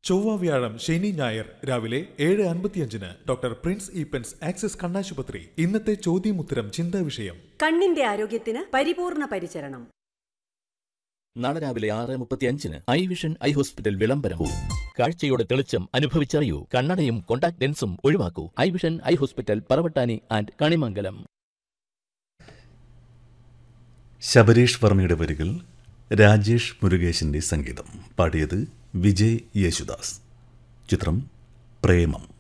ചൊവ്വ വ്യാഴം ശനി ഞായർ രാവിലെ ഏഴ് അൻപത്തിയഞ്ചിന് ഡോക്ടർ പ്രിൻസ് ഈപ്പൻസ് ആക്സിസ് കണ്ണാശുപത്രി ഇന്നത്തെ ചോദ്യമുത്തരം ചിന്താ വിഷയം കണ്ണിന്റെ ആരോഗ്യത്തിന് പരിപൂർണ പരിചരണം നാളെ രാവിലെ ആറ് മുപ്പത്തിയഞ്ചിന് ഐ വിഷൻ ഐ ഹോസ്പിറ്റൽ വിളംബരവും കാഴ്ചയുടെ തെളിച്ചം അനുഭവിച്ചറിയൂ കണ്ണടയും കോണ്ടാക്ട് ലെൻസും ഒഴിവാക്കൂ eye vision eye hospital Paravattani and Kanimangalam Shabareesh വർമ്മയുടെ വരികൾ രാജേഷ് മുരുകേശിന്റെ സംഗീതം പാടിയത് വിജയ് യേശുദാസ് ചിത്രം പ്രേമം